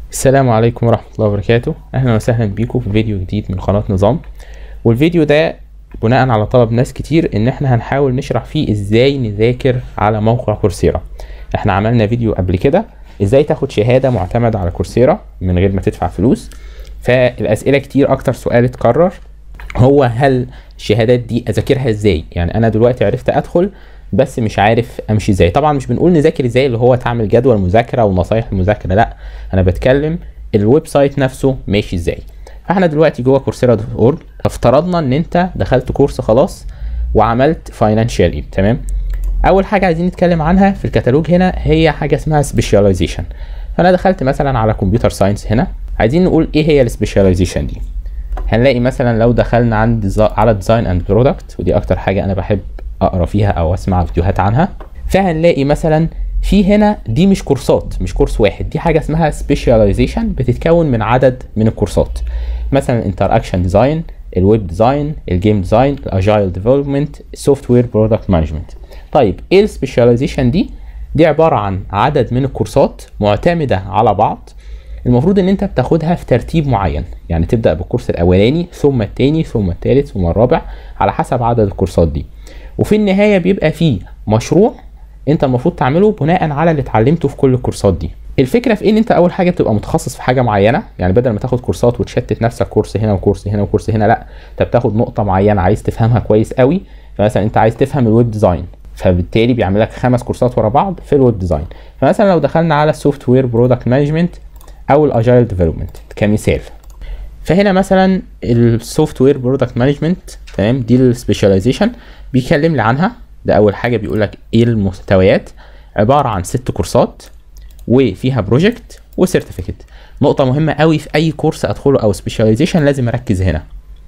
السلام عليكم ورحمة الله وبركاته أهلا وسهلا بيكم في فيديو جديد من قناة نظام والفيديو ده بناء على طلب ناس كتير إن احنا هنحاول نشرح فيه إزاي نذاكر على موقع كورسيرا احنا عملنا فيديو قبل كده إزاي تاخد شهادة معتمدة على كورسيرا من غير ما تدفع فلوس فالأسئلة كتير أكتر سؤال اتكرر هو هل الشهادات دي أذاكرها إزاي يعني أنا دلوقتي عرفت أدخل بس مش عارف امشي ازاي طبعا مش بنقول نذاكر ازاي اللي هو تعمل جدول مذاكره ونصايح المذاكره لا انا بتكلم الويب سايت نفسه ماشي ازاي فاحنا دلوقتي جوه كورسيرا دوت اورج افترضنا ان انت دخلت كورس خلاص وعملت فاينانشال ايد تمام اول حاجه عايزين نتكلم عنها في الكتالوج هنا هي حاجه اسمها سبيشاليزيشن فانا دخلت مثلا على كمبيوتر ساينس هنا عايزين نقول ايه هي السبيشاليزيشن دي هنلاقي مثلا لو دخلنا عند ديزا- على ديزاين اند برودكت ودي اكتر حاجه انا بحب اقرا فيها او اسمع فيديوهات عنها فهنلاقي مثلا في هنا دي مش كورسات مش كورس واحد دي حاجه اسمها سبيشاليزيشن بتتكون من عدد من الكورسات مثلا انتراكشن ديزاين الويب ديزاين الجيم ديزاين الاجايل ديفلوبمنت السوفت وير برودكت مانجمنت طيب ايه السبيشاليزيشن دي دي عباره عن عدد من الكورسات معتمده على بعض المفروض ان انت بتاخدها في ترتيب معين يعني تبدا بالكورس الاولاني ثم التاني ثم التالت ثم الرابع على حسب عدد الكورسات دي وفي النهايه بيبقى فيه مشروع انت المفروض تعمله بناء على اللي اتعلمته في كل الكورسات دي الفكره في إيه؟ ان انت اول حاجه بتبقى متخصص في حاجه معينه يعني بدل ما تاخد كورسات وتشتت نفسك كورس هنا وكورس هنا وكورس هنا لا انت بتاخد نقطه معينه عايز تفهمها كويس قوي فمثلا انت عايز تفهم الويب ديزاين فبالتالي بيعمل لك خمس كورسات ورا بعض في الويب ديزاين فمثلا لو دخلنا على السوفت وير برودكت مانجمنت او الاجايل ديفلوبمنت كمثال فهنا مثلا السوفت وير برودكت مانجمنت تمام دي السبيشاليزيشن بيكلم لي عنها ده اول حاجه بيقول لك ايه المحتويات عباره عن ست كورسات وفيها بروجكت وسيرتيفيكت نقطه مهمه قوي في اي كورس ادخله او سبيشاليزيشن لازم اركز هنا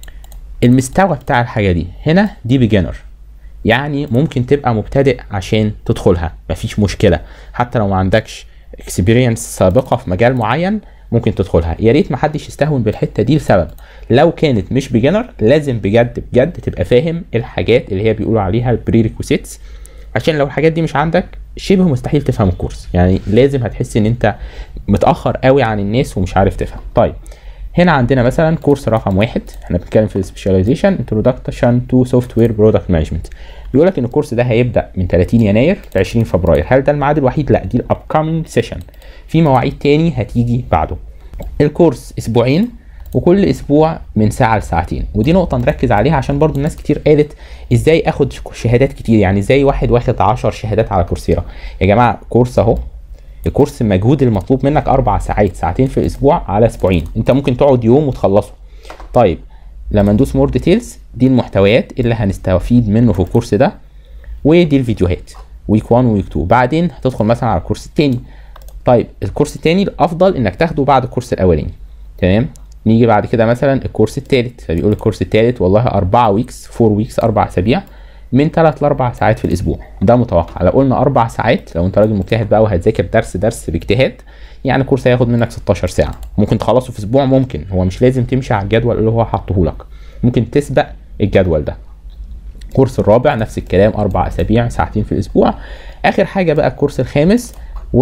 المستوى بتاع الحاجه دي هنا دي بيجنر يعني ممكن تبقى مبتدئ عشان تدخلها مفيش مشكله حتى لو ما عندكش اكسبيرينس سابقه في مجال معين ممكن تدخلها يا ريت محدش يستهون بالحته دي لسبب لو كانت مش بيجنر لازم بجد بجد تبقى فاهم الحاجات اللي هي بيقولوا عليها البري ريكوسيتس عشان لو الحاجات دي مش عندك شبه مستحيل تفهم الكورس يعني لازم هتحس ان انت متاخر قوي عن الناس ومش عارف تفهم طيب هنا عندنا مثلا كورس رقم واحد احنا بنتكلم في السبيشاليزيشن انترودكشن تو سوفت وير برودكت مانجمنت بيقول لك ان الكورس ده هيبدا من 30 يناير ل 20 فبراير هل ده الميعاد الوحيد لا دي الابكامينج سيشن في مواعيد تاني هتيجي بعده الكورس اسبوعين وكل اسبوع من ساعه لساعتين ودي نقطه نركز عليها عشان برضو الناس كتير قالت ازاي اخد شهادات كتير يعني ازاي واحد واخد 10 شهادات على كورسيرا يا جماعه كورس اهو الكورس المجهود المطلوب منك اربع ساعات ساعتين في الاسبوع على اسبوعين انت ممكن تقعد يوم وتخلصه طيب لما ندوس مور ديتيلز دي المحتويات اللي هنستفيد منه في الكورس ده ودي الفيديوهات ويك 1 ويك 2 بعدين هتدخل مثلا على الكورس التاني طيب الكورس التاني الافضل انك تاخده بعد الكورس الاولاني تمام نيجي بعد كده مثلا الكورس التالت فبيقول الكورس التالت والله 4 ويكس 4 ويكس 4 اسابيع من 3 ل 4 ساعات في الاسبوع ده متوقع لو قلنا 4 ساعات لو انت راجل مجتهد بقى وهتذاكر درس درس باجتهاد يعني الكورس هياخد منك 16 ساعه ممكن تخلصه في اسبوع ممكن هو مش لازم تمشي على الجدول اللي هو حاطه لك ممكن تسبق الجدول ده الكورس الرابع نفس الكلام اربع اسابيع ساعتين في الاسبوع اخر حاجه بقى الكورس الخامس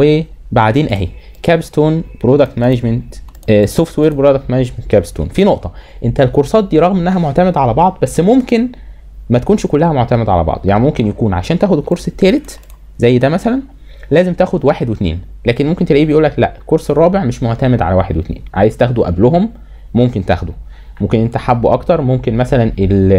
وبعدين اهي كابستون برودكت مانجمنت سوفت وير برودكت مانجمنت كابستون في نقطه انت الكورسات دي رغم انها معتمده على بعض بس ممكن ما تكونش كلها معتمده على بعض يعني ممكن يكون عشان تاخد الكورس الثالث زي ده مثلا لازم تاخد واحد واثنين لكن ممكن تلاقيه بيقول لك لا الكورس الرابع مش معتمد على واحد واثنين عايز تاخده قبلهم ممكن تاخده ممكن انت حابه اكتر ممكن مثلا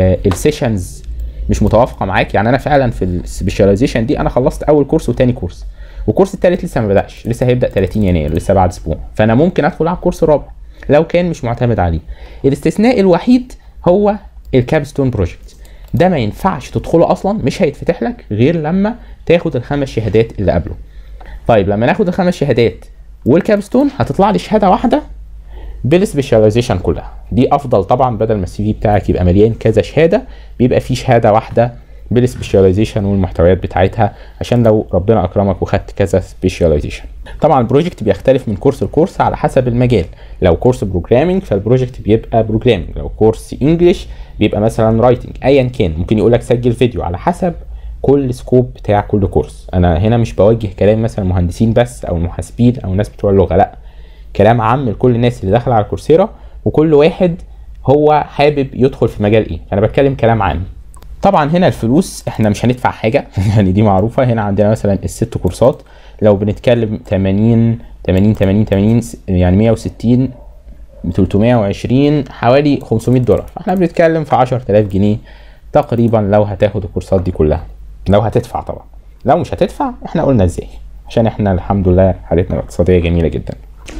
السيشنز مش متوافقه معاك يعني انا فعلا في السبيشاليزيشن دي انا خلصت اول كورس وتاني كورس والكورس التالت لسه ما بداش لسه هيبدا 30 يناير لسه بعد اسبوع فانا ممكن ادخل على الكورس الرابع لو كان مش معتمد عليه الاستثناء الوحيد هو الكابستون بروجكت ده ما ينفعش تدخله اصلا مش هيتفتح لك غير لما تاخد الخمس شهادات اللي قبله طيب لما ناخد الخمس شهادات والكابستون هتطلع لي شهاده واحده بالسبيشاليزيشن كلها دي افضل طبعا بدل ما السي في بتاعك يبقى مليان كذا شهاده بيبقى فيه شهاده واحده بالسبيشاليزيشن والمحتويات بتاعتها عشان لو ربنا اكرمك وخدت كذا سبيشاليزيشن طبعا البروجكت بيختلف من كورس لكورس على حسب المجال لو كورس بروجرامينج فالبروجكت بيبقى بروجرامينج لو كورس انجلش بيبقى مثلا رايتنج ايا كان ممكن يقول لك سجل فيديو على حسب كل سكوب بتاع كل كورس انا هنا مش بوجه كلام مثلا مهندسين بس او المحاسبين او الناس بتوع اللغه لا كلام عام لكل الناس اللي داخله على كورسيرا وكل واحد هو حابب يدخل في مجال ايه انا بتكلم كلام عام طبعا هنا الفلوس احنا مش هندفع حاجه يعني دي معروفه هنا عندنا مثلا الست كورسات لو بنتكلم 80 80 80 80 يعني 160 320 حوالي 500 دولار فاحنا بنتكلم في 10000 جنيه تقريبا لو هتاخد الكورسات دي كلها لو هتدفع طبعا لو مش هتدفع احنا قلنا ازاي عشان احنا الحمد لله حالتنا الاقتصاديه جميله جدا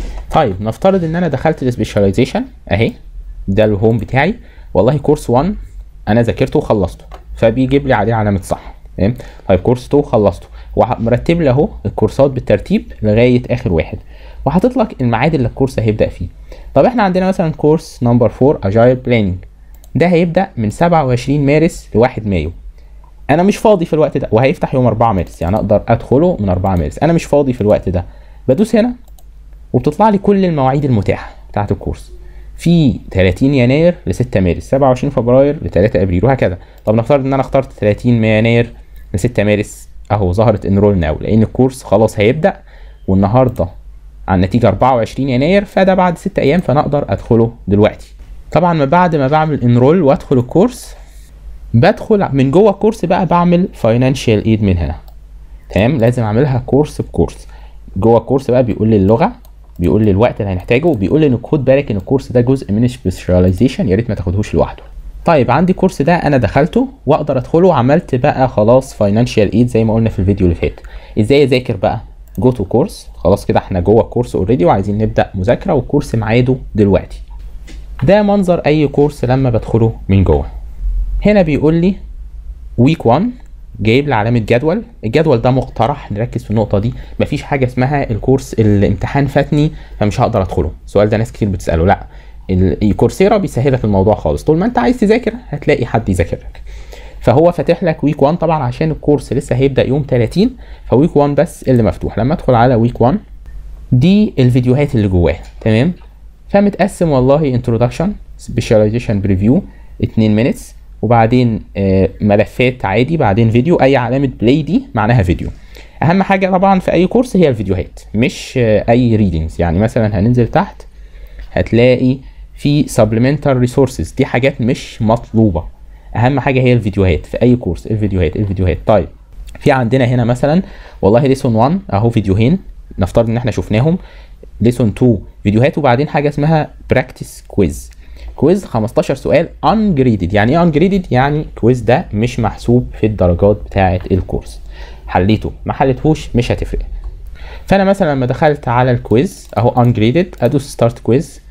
طيب نفترض ان انا دخلت السبيشاليزيشن اهي ده الهوم بتاعي والله كورس 1 انا ذاكرته وخلصته فبيجيب لي عليه علامه صح تمام طيب كورس 2 خلصته ومرتب لي اهو الكورسات بالترتيب لغايه اخر واحد وحاطط لك الميعاد اللي الكورس هيبدا فيه طب احنا عندنا مثلا كورس نمبر 4 اجايل بلاننج ده هيبدا من 27 مارس ل 1 مايو انا مش فاضي في الوقت ده وهيفتح يوم 4 مارس يعني اقدر ادخله من 4 مارس انا مش فاضي في الوقت ده بدوس هنا وبتطلع لي كل المواعيد المتاحه بتاعت الكورس في 30 يناير ل 6 مارس 27 فبراير ل 3 ابريل وهكذا طب نفترض ان انا اخترت 30 يناير ل 6 مارس اهو ظهرت انرول ناو لان الكورس خلاص هيبدا والنهارده عن نتيجه 24 يناير فده بعد 6 ايام فانا اقدر ادخله دلوقتي طبعا ما بعد ما بعمل انرول وادخل الكورس بدخل من جوه الكورس بقى بعمل فاينانشال ايد من هنا تمام لازم اعملها كورس بكورس جوه الكورس بقى بيقول لي اللغه بيقول لي الوقت اللي هنحتاجه وبيقول لي ان خد بالك ان الكورس ده جزء من سبيشاليزيشن يا ريت ما تاخدهوش لوحده طيب عندي الكورس ده انا دخلته واقدر ادخله عملت بقى خلاص فاينانشال ايد زي ما قلنا في الفيديو اللي فات ازاي اذاكر بقى جو تو كورس خلاص كده احنا جوه الكورس اوريدي وعايزين نبدا مذاكره والكورس ميعاده دلوقتي ده منظر اي كورس لما بدخله من جوه هنا بيقول لي ويك 1 جايب لي علامه جدول الجدول ده مقترح نركز في النقطه دي مفيش حاجه اسمها الكورس الامتحان فاتني فمش هقدر ادخله السؤال ده ناس كتير بتساله لا الكورسيرا بيسهلك الموضوع خالص طول ما انت عايز تذاكر هتلاقي حد يذاكر لك فهو فاتح لك ويك 1 طبعا عشان الكورس لسه هيبدا يوم 30 فويك 1 بس اللي مفتوح لما ادخل على ويك 1 دي الفيديوهات اللي جواه تمام فمتقسم والله انترودكشن سبيشاليزيشن بريفيو 2 minutes وبعدين آه، ملفات عادي بعدين فيديو اي علامه بلاي دي معناها فيديو اهم حاجه طبعا في اي كورس هي الفيديوهات مش آه، اي ريدنجز يعني مثلا هننزل تحت هتلاقي في supplemental resources دي حاجات مش مطلوبه اهم حاجه هي الفيديوهات في اي كورس الفيديوهات الفيديوهات طيب في عندنا هنا مثلا والله ليسون 1 اهو فيديوهين نفترض ان احنا شفناهم ليسون 2 فيديوهات وبعدين حاجه اسمها براكتس كويز كويز 15 سؤال ungraded يعني ايه ungraded يعني كويز ده مش محسوب في الدرجات بتاعه الكورس حليته ما حليتهوش مش هتفرق فانا مثلا لما دخلت على الكويز اهو ungraded ادوس ستارت كويز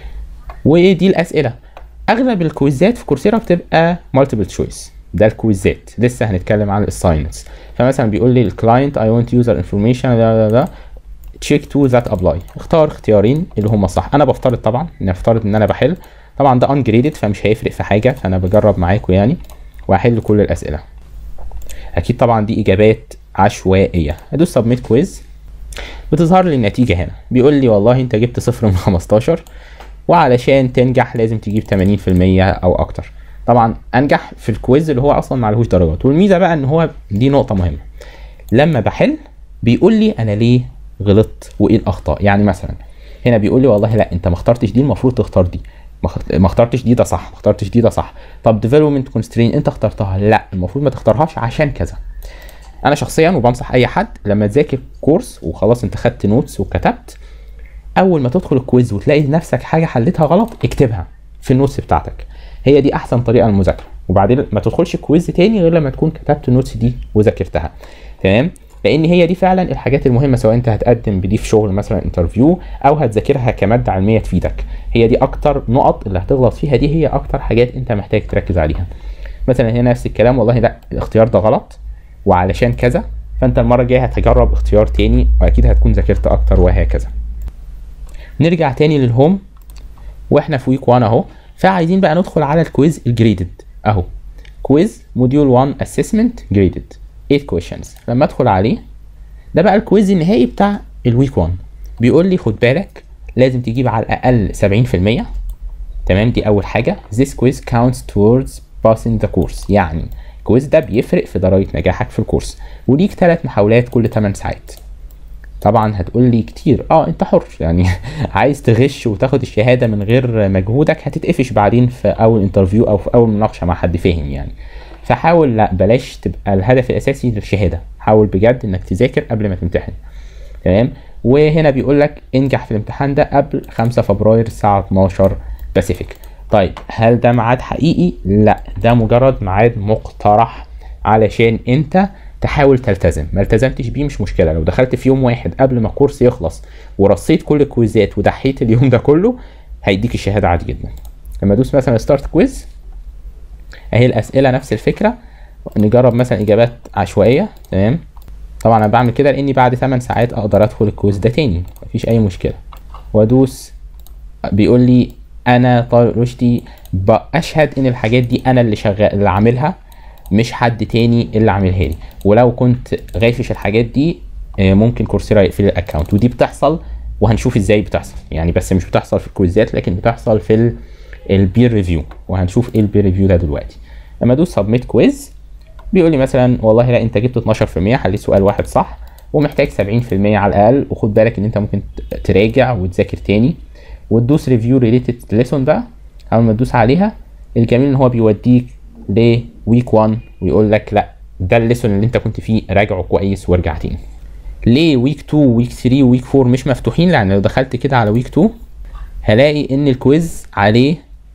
ودي الاسئله اغلب الكويزات في كورسيرا بتبقى مالتيبل تشويس ده الكويزات لسه هنتكلم عن الاساينمنتس فمثلا بيقول لي الكلاينت اي ونت يوزر انفورميشن لا لا لا تشيك تو ذات ابلاي اختار اختيارين اللي هم صح انا بفترض طبعا نفترض ان انا بحل طبعا ده ungraded فمش هيفرق في حاجه فانا بجرب معاكم يعني وهحل كل الاسئله اكيد طبعا دي اجابات عشوائيه ادوس سبميت كويز بتظهر لي النتيجه هنا بيقول لي والله انت جبت صفر من 15 وعلشان تنجح لازم تجيب 80% او اكتر طبعا انجح في الكويز اللي هو اصلا معلهوش درجات والميزه بقى ان هو دي نقطه مهمه لما بحل بيقول لي انا ليه غلطت وايه الاخطاء يعني مثلا هنا بيقول لي والله لا انت ما اخترتش دي المفروض تختار دي ما اخت- ما اخترتش دي ده صح ما اخترتش دي ده صح طب ديفلوبمنت كونسترين انت اخترتها لا المفروض ما تختارهاش عشان كذا انا شخصيا وبنصح اي حد لما تذاكر كورس وخلاص انت خدت نوتس وكتبت اول ما تدخل الكويز وتلاقي نفسك حاجه حلتها غلط اكتبها في النوتس بتاعتك هي دي احسن طريقه للمذاكره وبعدين ما تدخلش كويز تاني غير لما تكون كتبت النوتس دي وذاكرتها تمام لان هي دي فعلا الحاجات المهمه سواء انت هتقدم بدي في شغل مثلا انترفيو او هتذاكرها كماده علميه تفيدك هي دي اكتر نقط اللي هتغلط فيها دي هي اكتر حاجات انت محتاج تركز عليها مثلا هنا نفس الكلام والله لا الاختيار ده غلط وعلشان كذا فانت المره الجايه هتجرب اختيار تاني واكيد هتكون ذاكرت اكتر وهكذا نرجع تاني للهوم واحنا في ويك 1 اهو فعايزين بقى ندخل على الكويز الجريدد اهو كويز موديول 1 اسسمنت جريدد 8 questions لما ادخل عليه ده بقى الكويز النهائي بتاع الويك 1 بيقول لي خد بالك لازم تجيب على الاقل 70% تمام دي اول حاجه this quiz counts towards passing the course يعني الكويز ده بيفرق في درجه نجاحك في الكورس وليك ثلاث محاولات كل 8 ساعات طبعا هتقول لي كتير اه انت حر يعني عايز تغش وتاخد الشهاده من غير مجهودك هتتقفش بعدين في اول انترفيو او في اول مناقشه مع حد فاهم يعني فحاول لا بلاش تبقى الهدف الاساسي للشهاده حاول بجد انك تذاكر قبل ما تمتحن تمام وهنا بيقول لك انجح في الامتحان ده قبل 5 فبراير الساعه 12 باسيفيك طيب هل ده ميعاد حقيقي لا ده مجرد ميعاد مقترح علشان انت تحاول تلتزم ما التزمتش بيه مش مشكله لو دخلت في يوم واحد قبل ما الكورس يخلص ورصيت كل الكويزات ودحيت اليوم ده كله هيديك الشهاده عادي جدا لما ادوس مثلا ستارت كويز اهي الاسئله نفس الفكره نجرب مثلا اجابات عشوائيه تمام طبعا انا بعمل كده لاني بعد 8 ساعات اقدر ادخل الكويز ده تاني مفيش اي مشكله وادوس بيقول لي انا طارق رشدي باشهد ان الحاجات دي انا اللي شغال اللي عاملها مش حد تاني اللي عاملها لي ولو كنت غافش الحاجات دي آه، ممكن كورسيرا يقفل الاكونت ودي بتحصل وهنشوف ازاي بتحصل يعني بس مش بتحصل في الكويزات لكن بتحصل في البير ريفيو وهنشوف ايه البير ريفيو ده دلوقتي لما ادوس سبميت كويز بيقول لي مثلا والله لا انت جبت 12% حليت سؤال واحد صح ومحتاج 70% على الاقل وخد بالك ان انت ممكن ت- تراجع وتذاكر تاني وتدوس ريفيو ريليتد ليسون بقى اول ما تدوس عليها الجميل ان هو بيوديك لويك 1 ويقول لك لا ده الليسون اللي انت كنت فيه راجعه كويس وارجع تاني ليه ويك 2 ويك 3 ويك 4 مش مفتوحين لان لو دخلت كده على ويك 2 هلاقي ان الكويز عليه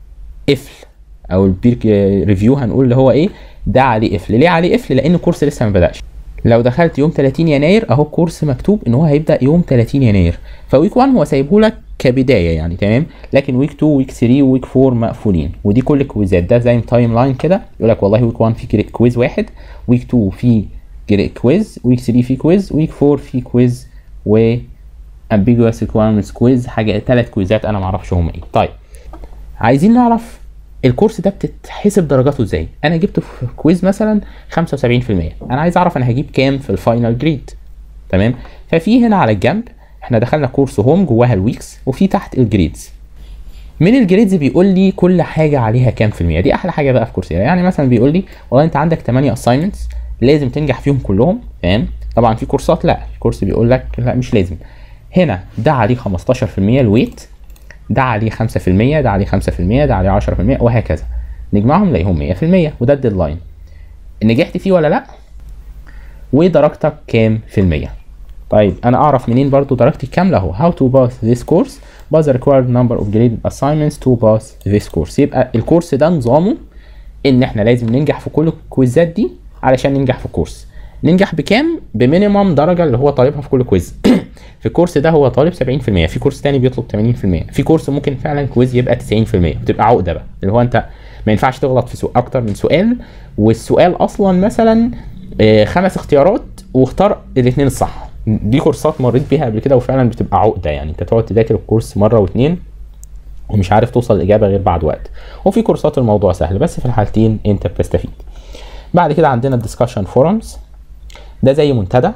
قفل او البير ريفيو هنقول اللي هو ايه ده عليه قفل ليه عليه قفل لان الكورس لسه ما بداش لو دخلت يوم 30 يناير اهو الكورس مكتوب ان هو هيبدا يوم 30 يناير فويك 1 هو سايبه لك كبدايه يعني تمام لكن ويك 2 ويك 3 ويك 4 مقفولين ودي كل الكويزات ده زي تايم لاين كده يقول لك والله ويك 1 في كويز واحد ويك 2 في كويز ويك 3 في كويز ويك 4 في كويز و ambiguous requirements كويز حاجه ثلاث كويزات انا ما اعرفش هم ايه طيب عايزين نعرف الكورس ده بتتحسب درجاته ازاي انا جبت في كويز مثلا 75% انا عايز اعرف انا هجيب كام في الفاينل جريد تمام ففي هنا على الجنب احنا دخلنا كورس هوم جواها الويكس وفي تحت الجريدز من الجريدز بيقول لي كل حاجه عليها كام في المية دي احلى حاجه بقى في كورسيرا يعني مثلا بيقول لي والله انت عندك 8 اساينمنتس لازم تنجح فيهم كلهم تمام طبعا في كورسات لا في كورس بيقول لك لا مش لازم هنا ده عليه 15% الويت ده عليه 5% ده عليه 5% ده عليه 10% وهكذا نجمعهم نلاقيهم 100% وده الديدلاين نجحت فيه ولا لا ودرجتك كام في المية طيب انا اعرف منين برضو درجتي كامله اهو how to pass this course by the required number of graded assignments to pass this course يبقى الكورس ده نظامه ان احنا لازم ننجح في كل الكويزات دي علشان ننجح في الكورس ننجح بكام بمينيمم درجه اللي هو طالبها في كل كويز في الكورس ده هو طالب 70% في كورس تاني بيطلب 80% في كورس ممكن فعلا كويز يبقى 90% بتبقى عقده بقى اللي هو انت ما ينفعش تغلط في سؤال اكتر من سؤال والسؤال اصلا مثلا آه، خمس اختيارات واختار الاثنين الصح دي كورسات مريت بيها قبل كده وفعلا بتبقى عقده يعني انت تقعد تذاكر الكورس مره واتنين ومش عارف توصل الاجابه غير بعد وقت وفي كورسات الموضوع سهل بس في الحالتين انت بتستفيد بعد كده عندنا الديسكشن فورums ده زي منتدى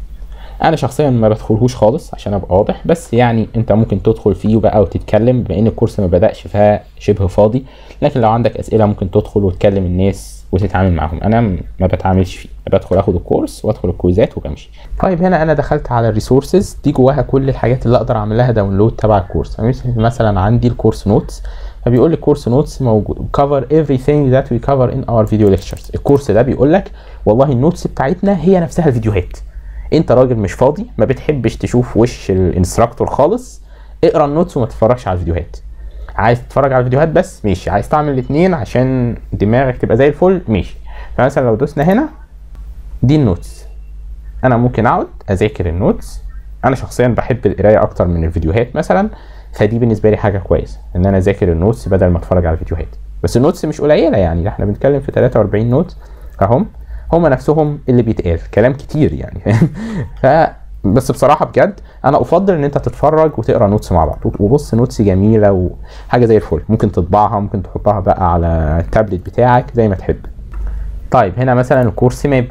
انا شخصيا ما بدخلهوش خالص عشان ابقى واضح بس يعني انت ممكن تدخل فيه بقى وتتكلم بما ان الكورس ما بداش فشبه فاضي لكن لو عندك اسئله ممكن تدخل وتكلم الناس وتتعامل معاهم انا م- ما بتعاملش فيه بدخل اخد الكورس وادخل الكويزات وبمشي طيب هنا انا دخلت على الريسورسز دي جواها كل الحاجات اللي اقدر اعمل لها داونلود تبع الكورس مثلا عندي الكورس نوتس فبيقول لي الكورس نوتس موجود cover everything that we cover in our video lectures الكورس ده بيقول لك والله النوتس بتاعتنا هي نفسها الفيديوهات انت راجل مش فاضي ما بتحبش تشوف وش الانستراكتور خالص اقرا النوتس وما تتفرجش على الفيديوهات عايز تتفرج على الفيديوهات بس ماشي عايز تعمل الاثنين عشان دماغك تبقى زي الفل ماشي فمثلا لو دوسنا هنا دي النوتس انا ممكن اقعد اذاكر النوتس انا شخصيا بحب القرايه اكتر من الفيديوهات مثلا فدي بالنسبه لي حاجه كويسه ان انا اذاكر النوتس بدل ما اتفرج على الفيديوهات بس النوتس مش قليله يعني ده احنا بنتكلم في 43 نوت اهم هما نفسهم اللي بيتقال كلام كتير يعني فاهم ف بس بصراحه بجد انا افضل ان انت تتفرج وتقرا نوتس مع بعض وبص نوتس جميله وحاجه زي الفل ممكن تطبعها ممكن تحطها بقى على التابلت بتاعك زي ما تحب طيب هنا مثلا الكورس ماب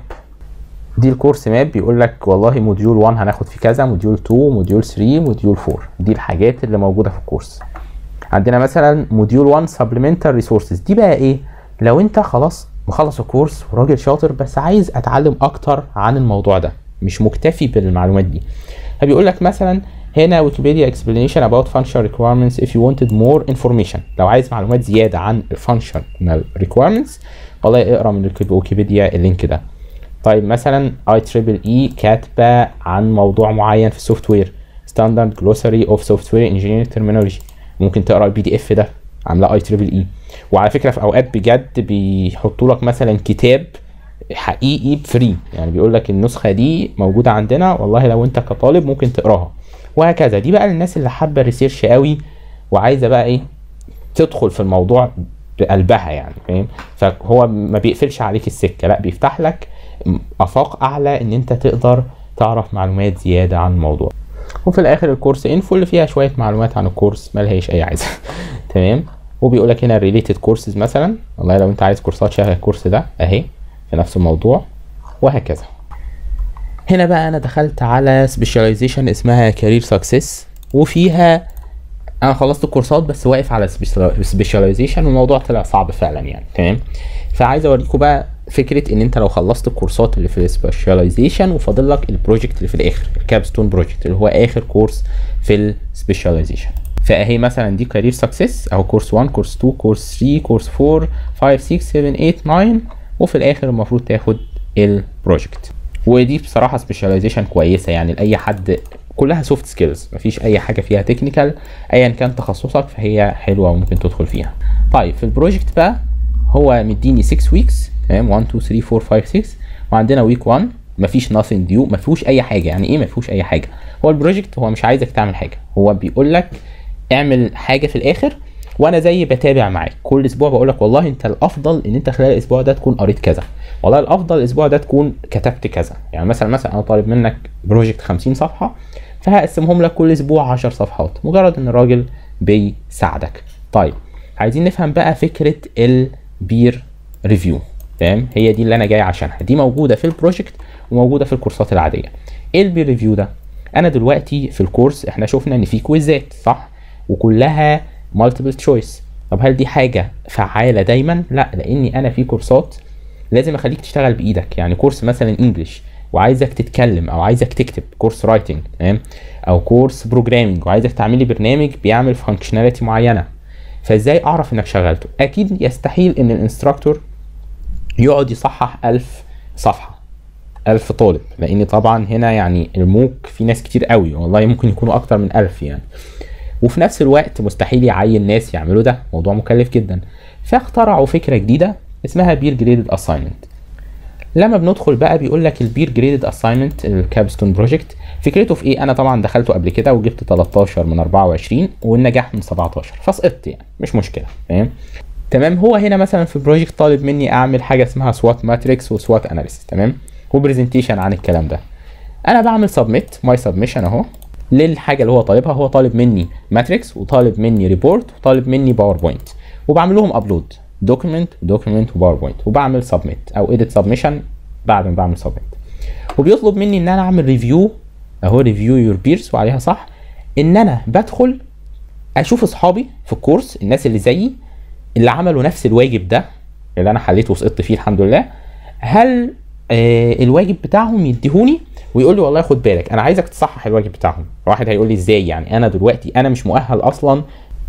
دي الكورس ماب بيقول لك والله موديول 1 هناخد فيه كذا موديول 2 موديول 3 موديول 4 دي الحاجات اللي موجوده في الكورس عندنا مثلا موديول 1 سبلمنتال ريسورسز دي بقى ايه لو انت خلاص مخلص الكورس وراجل شاطر بس عايز اتعلم اكتر عن الموضوع ده مش مكتفي بالمعلومات دي فبيقول لك مثلا هنا ويكيبيديا explanation about functional requirements if you wanted more information لو عايز معلومات زياده عن functional requirements والله اقرا من ويكيبيديا اللينك ده طيب مثلا اي تريبل اي كاتبه عن موضوع معين في السوفت وير ستاندرد جلوسري اوف سوفت وير انجينيرنج ترمينولوجي ممكن تقرا البي دي اف ده عاملاه اي تريبل اي وعلى فكره في اوقات بجد بيحطوا لك مثلا كتاب حقيقي فري يعني بيقول لك النسخه دي موجوده عندنا والله لو انت كطالب ممكن تقراها وهكذا دي بقى للناس اللي حابه ريسيرش قوي وعايزه بقى ايه تدخل في الموضوع بقلبها يعني فاهم فهو ما بيقفلش عليك السكه لا بيفتح لك افاق اعلى ان انت تقدر تعرف معلومات زياده عن الموضوع وفي الاخر الكورس انفو اللي فيها شويه معلومات عن الكورس ملهاش اي عايزه تمام وبيقول لك هنا ريليتد كورسز مثلا والله لو انت عايز كورسات شبه الكورس ده اهي في نفس الموضوع وهكذا هنا بقى انا دخلت على سبيشاليزيشن اسمها كارير سكسس وفيها انا خلصت الكورسات بس واقف على سبيشاليزيشن والموضوع طلع صعب فعلا يعني تمام فعايز اوريكم بقى فكره ان انت لو خلصت الكورسات اللي في السبيشاليزيشن وفاضل لك البروجكت اللي في الاخر الكابستون بروجكت اللي هو اخر كورس في السبيشاليزيشن فاهي مثلا دي كارير سكسس او كورس 1 كورس 2 كورس 3 كورس 4 5 6 7 8 9 وفي الاخر المفروض تاخد البروجكت ودي بصراحه سبيشاليزيشن كويسه يعني لاي حد كلها سوفت سكيلز مفيش اي حاجه فيها تكنيكال ايا كان تخصصك فهي حلوه وممكن تدخل فيها طيب في البروجكت بقى هو مديني 6 ويكس تمام 1 2 3 4 5 6 وعندنا ويك 1 مفيش nothing ديو ما فيهوش اي حاجه يعني ايه ما فيهوش اي حاجه هو البروجكت هو مش عايزك تعمل حاجه هو بيقول لك اعمل حاجه في الاخر وانا زي بتابع معاك كل اسبوع بقول لك والله انت الافضل ان انت خلال الاسبوع ده تكون قريت كذا والله الافضل الاسبوع ده تكون كتبت كذا يعني مثلا مثلا انا طالب منك بروجكت 50 صفحه فهقسمهم لك كل اسبوع 10 صفحات مجرد ان الراجل بيساعدك طيب عايزين نفهم بقى فكره البير ريفيو تمام هي دي اللي انا جاي عشانها دي موجوده في البروجكت وموجوده في الكورسات العاديه ايه البير ريفيو ده انا دلوقتي في الكورس احنا شفنا ان في كويزات صح وكلها مالتيبل تشويس طب هل دي حاجه فعاله دايما لا لاني انا في كورسات لازم اخليك تشتغل بايدك يعني كورس مثلا انجلش وعايزك تتكلم او عايزك تكتب كورس رايتنج تمام او كورس بروجرامنج وعايزك تعمل لي برنامج بيعمل فانكشناليتي معينه فازاي اعرف انك شغلته اكيد يستحيل ان الانستراكتور يقعد يصحح ألف صفحه ألف طالب لان طبعا هنا يعني الموك في ناس كتير قوي والله ممكن يكونوا اكتر من ألف يعني وفي نفس الوقت مستحيل يعين ناس يعملوا ده موضوع مكلف جدا فاخترعوا فكره جديده اسمها بير جريدد اساينمنت لما بندخل بقى بيقول لك البير جريدد اساينمنت الكابستون بروجكت فكرته في ايه انا طبعا دخلته قبل كده وجبت 13 من 24 والنجاح من 17 فسقطت يعني مش مشكله فاهم تمام هو هنا مثلا في البروجكت طالب مني اعمل حاجه اسمها سوات ماتريكس وسوات اناليسيس تمام وبرزنتيشن عن الكلام ده انا بعمل سبميت ماي سبمشن اهو للحاجه اللي هو طالبها هو طالب مني ماتريكس وطالب مني ريبورت وطالب مني باوربوينت وبعمل لهم ابلود دوكيمنت دوكيمنت وباوربوينت وبعمل سبميت او اديت سبمشن بعد ما بعمل سبميت وبيطلب مني ان انا اعمل ريفيو اهو ريفيو يور بيرز وعليها صح ان انا بدخل اشوف اصحابي في الكورس الناس اللي زيي اللي عملوا نفس الواجب ده اللي انا حليته وسقطت فيه الحمد لله هل آه الواجب بتاعهم يديهوني ويقول لي والله خد بالك انا عايزك تصحح الواجب بتاعهم واحد هيقول لي ازاي يعني انا دلوقتي انا مش مؤهل اصلا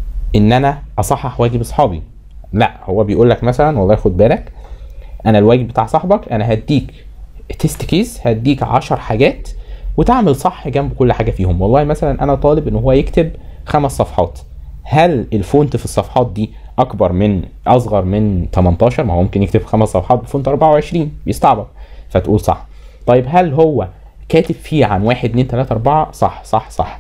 ان انا اصحح واجب اصحابي لا هو بيقول لك مثلا والله خد بالك انا الواجب بتاع صاحبك انا هديك تيست كيس هديك 10 حاجات وتعمل صح جنب كل حاجه فيهم والله مثلا انا طالب ان هو يكتب خمس صفحات هل الفونت في الصفحات دي اكبر من اصغر من 18 ما هو ممكن يكتب خمس صفحات بفونت 24 بيستعبط فتقول صح طيب هل هو كاتب فيه عن 1 2 3 4 صح صح صح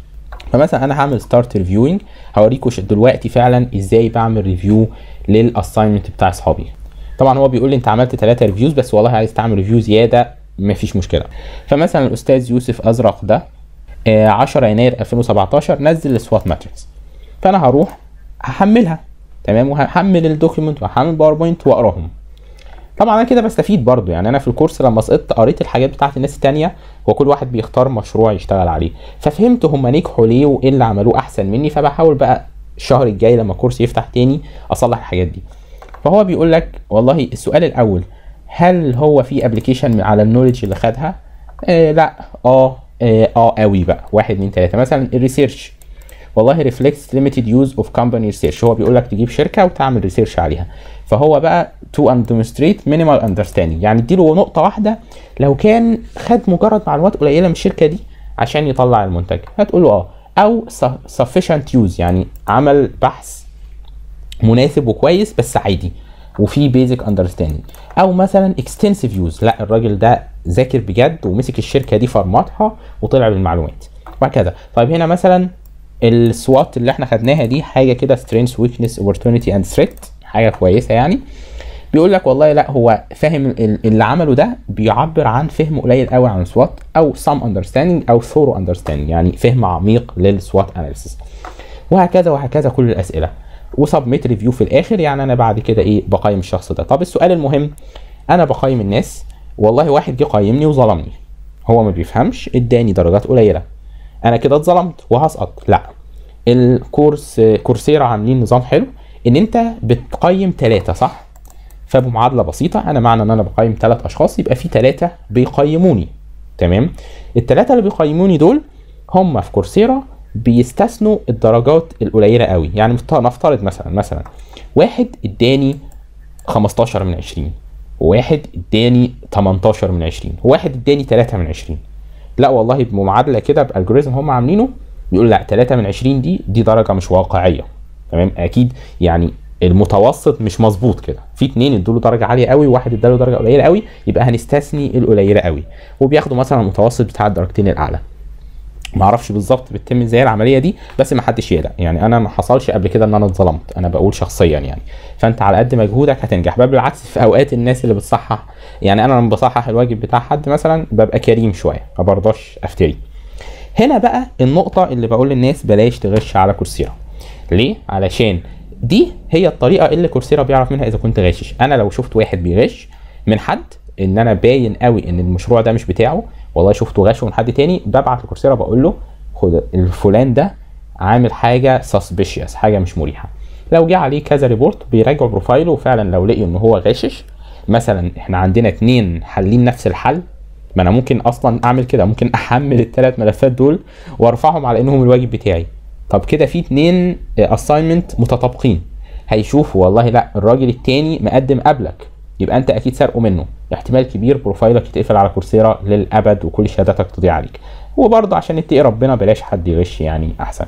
فمثلا انا هعمل ستارت ريفيوينج هوريكم دلوقتي فعلا ازاي بعمل ريفيو للاساينمنت بتاع اصحابي طبعا هو بيقول لي انت عملت 3 ريفيوز بس والله عايز تعمل ريفيو زياده مفيش مشكله فمثلا الاستاذ يوسف ازرق ده آه 10 يناير 2017 نزل السوات ماتريكس فانا هروح هحملها تمام وهحمل الدوكيمنت وهحمل باوربوينت واقراهم طبعا انا كده بستفيد برضو يعني انا في الكورس لما سقطت قريت الحاجات بتاعت الناس التانية وكل واحد بيختار مشروع يشتغل عليه ففهمت هم نجحوا ليه وايه اللي عملوه احسن مني فبحاول بقى الشهر الجاي لما الكورس يفتح تاني اصلح الحاجات دي فهو بيقول لك والله السؤال الاول هل هو في ابلكيشن على النولج اللي خدها آه لا اه اه آه قوي بقى واحد اتنين تلاته مثلا الريسيرش والله ريفلكس ليميتد يوز اوف كومباني ريسيرش هو بيقول لك تجيب شركه وتعمل ريسيرش عليها فهو بقى تو اند ديمونستريت مينيمال اندرستاندينج يعني اديله نقطه واحده لو كان خد مجرد معلومات قليله من الشركه دي عشان يطلع المنتج هتقول له اه او sufficient use يعني عمل بحث مناسب وكويس بس عادي وفي بيزك اندرستاندينج او مثلا اكستنسيف يوز لا الراجل ده ذاكر بجد ومسك الشركه دي فرمطها وطلع بالمعلومات وهكذا طيب هنا مثلا السوات اللي احنا خدناها دي حاجه كده سترينث ويكنس اوبورتونيتي اند ثريت حاجه كويسه يعني بيقول لك والله لا هو فاهم ال- اللي عمله ده بيعبر عن فهم قليل قوي عن السوات او some understanding او thorough understanding يعني فهم عميق للسوات اناليسيس وهكذا وهكذا كل الاسئله وسبميت ريفيو في الاخر يعني انا بعد كده ايه بقيم الشخص ده طب السؤال المهم انا بقيم الناس والله واحد جه قيمني وظلمني هو ما بيفهمش اداني درجات قليله انا كده اتظلمت وهسقط لا الكورس كورسيرا عاملين نظام حلو ان انت بتقيم ثلاثة صح فبمعادلة بسيطة انا معنى ان انا بقيم ثلاث اشخاص يبقى في ثلاثة بيقيموني تمام الثلاثة اللي بيقيموني دول هم في كورسيرا بيستثنوا الدرجات القليلة قوي يعني مفت- نفترض مثلا مثلا واحد اداني 15 من 20 وواحد اداني 18 من 20 وواحد اداني 3 من 20 لا والله بمعادله كده بالجوريزم هم عاملينه بيقول لا 3 من 20 دي دي درجه مش واقعيه تمام اكيد يعني المتوسط مش مظبوط كده في اتنين ادوا له درجه عاليه قوي وواحد اداله درجه قليله قوي يبقى هنستثني القليله قوي وبياخدوا مثلا المتوسط بتاع الدرجتين الاعلى ما اعرفش بالظبط بتتم ازاي العمليه دي بس ما حدش يقلق يعني انا ما حصلش قبل كده ان انا اتظلمت انا بقول شخصيا يعني فانت على قد مجهودك هتنجح بل بالعكس في اوقات الناس اللي بتصحح يعني انا لما بصحح الواجب بتاع حد مثلا ببقى كريم شويه ما برضاش افتري هنا بقى النقطه اللي بقول للناس بلاش تغش على كورسيرا ليه علشان دي هي الطريقه اللي كورسيرا بيعرف منها اذا كنت غاشش انا لو شفت واحد بيغش من حد ان انا باين قوي ان المشروع ده مش بتاعه والله شفته غشه من حد تاني ببعت لكورسيرا بقول له خد الفلان ده عامل حاجه سسبيشيوس حاجه مش مريحه لو جه عليه كذا ريبورت بيراجعوا بروفايله وفعلا لو لقيوا ان هو غاشش مثلا احنا عندنا اتنين حالين نفس الحل ما انا ممكن اصلا اعمل كده ممكن احمل الثلاث ملفات دول وارفعهم على انهم الواجب بتاعي طب كده في اتنين اساينمنت متطابقين هيشوفوا والله لا الراجل التاني مقدم قبلك يبقى انت اكيد سارقه منه احتمال كبير بروفايلك يتقفل على كورسيرا للابد وكل شهاداتك تضيع عليك وبرضه عشان نتقي ربنا بلاش حد يغش يعني احسن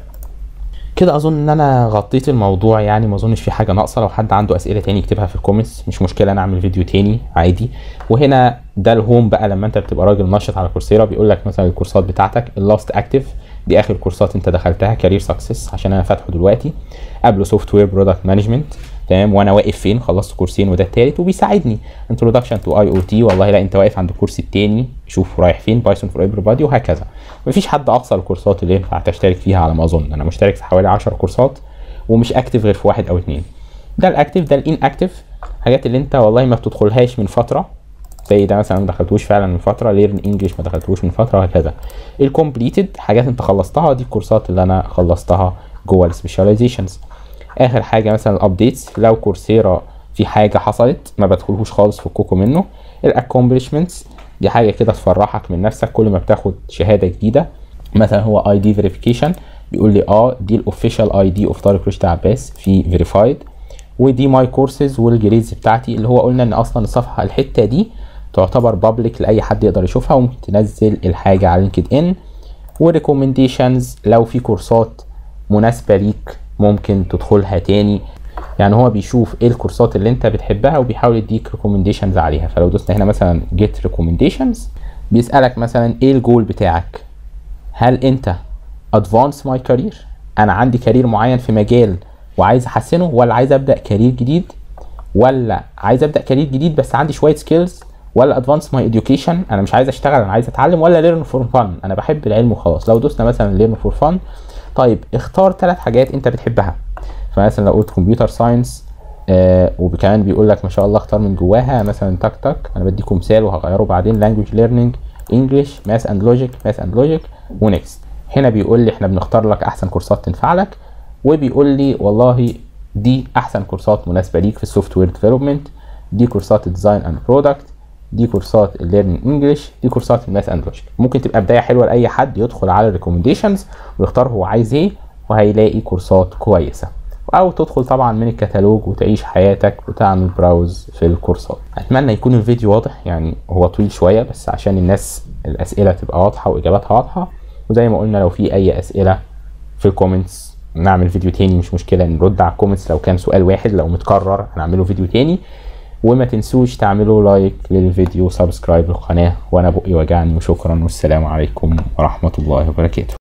كده اظن ان انا غطيت الموضوع يعني ما اظنش في حاجه ناقصه لو حد عنده اسئله تاني يكتبها في الكومنتس مش مشكله انا اعمل فيديو تاني عادي وهنا ده الهوم بقى لما انت بتبقى راجل نشط على كورسيرا بيقول لك مثلا الكورسات بتاعتك اللاست اكتف دي اخر كورسات انت دخلتها كارير سكسس عشان انا فاتحه دلوقتي قبله سوفت وير برودكت مانجمنت تمام وانا واقف فين خلصت كورسين وده التالت وبيساعدني انتروداكشن تو اي او تي والله لا انت واقف عند الكورس التاني شوف رايح فين بايثون فور ايفري بادي وهكذا مفيش حد اقصى الكورسات اللي ينفع تشترك فيها على ما اظن انا مشترك في حوالي 10 كورسات ومش اكتف غير في واحد او اتنين ده الاكتف ده الان اكتف حاجات اللي انت والله ما بتدخلهاش من فتره زي ده مثلا ما دخلتوش فعلا من فتره ليرن انجلش ما دخلتوش من فتره وهكذا الكومبليتد حاجات انت خلصتها دي الكورسات اللي انا خلصتها جوه السبيشاليزيشنز اخر حاجه مثلا الابديتس لو كورسيرا في حاجه حصلت ما بدخلهوش خالص في الكوكو منه الاكومبلشمنتس دي حاجه كده تفرحك من نفسك كل ما بتاخد شهاده جديده مثلا هو اي دي فيريفيكيشن بيقول لي اه دي الاوفيشال اي دي اوف طارق رشدي عباس في فيريفايد ودي ماي كورسز والجريدز بتاعتي اللي هو قلنا ان اصلا الصفحه الحته دي تعتبر بابليك لاي حد يقدر يشوفها وممكن تنزل الحاجه على لينكد ان وريكومنديشنز لو في كورسات مناسبه ليك ممكن تدخلها تاني يعني هو بيشوف ايه الكورسات اللي انت بتحبها وبيحاول يديك ريكومنديشنز عليها فلو دوسنا هنا مثلا جيت ريكومنديشنز بيسالك مثلا ايه الجول بتاعك هل انت ادفانس ماي كارير انا عندي كارير معين في مجال وعايز احسنه ولا عايز ابدا كارير جديد ولا عايز ابدا كارير جديد بس عندي شويه سكيلز ولا ادفانس ماي اديوكيشن انا مش عايز اشتغل انا عايز اتعلم ولا ليرن فور فن انا بحب العلم وخلاص لو دوسنا مثلا ليرن فور فن طيب اختار ثلاث حاجات انت بتحبها فمثلا لو قلت كمبيوتر ساينس آه وكمان بيقول لك ما شاء الله اختار من جواها مثلا تك تك انا بديكم مثال وهغيره بعدين لانجوج ليرنينج انجلش ماث اند لوجيك ماث اند لوجيك ونكست هنا بيقول لي احنا بنختار لك احسن كورسات تنفع لك وبيقول لي والله دي احسن كورسات مناسبه ليك في السوفت وير ديفلوبمنت دي كورسات ديزاين اند برودكت دي كورسات الليرن انجلش دي كورسات الماث اند لوجيك ممكن تبقى بدايه حلوه لاي حد يدخل على الريكومنديشنز ويختار هو عايز ايه وهيلاقي كورسات كويسه او تدخل طبعا من الكتالوج وتعيش حياتك وتعمل براوز في الكورسات اتمنى يكون الفيديو واضح يعني هو طويل شويه بس عشان الناس الاسئله تبقى واضحه واجاباتها واضحه وزي ما قلنا لو في اي اسئله في الكومنتس نعمل فيديو تاني مش مشكله نرد على الكومنتس لو كان سؤال واحد لو متكرر هنعمله فيديو تاني وما تنسوش تعملوا لايك للفيديو وسبسكرايب للقناه وانا بقي وجعني وشكرا والسلام عليكم ورحمه الله وبركاته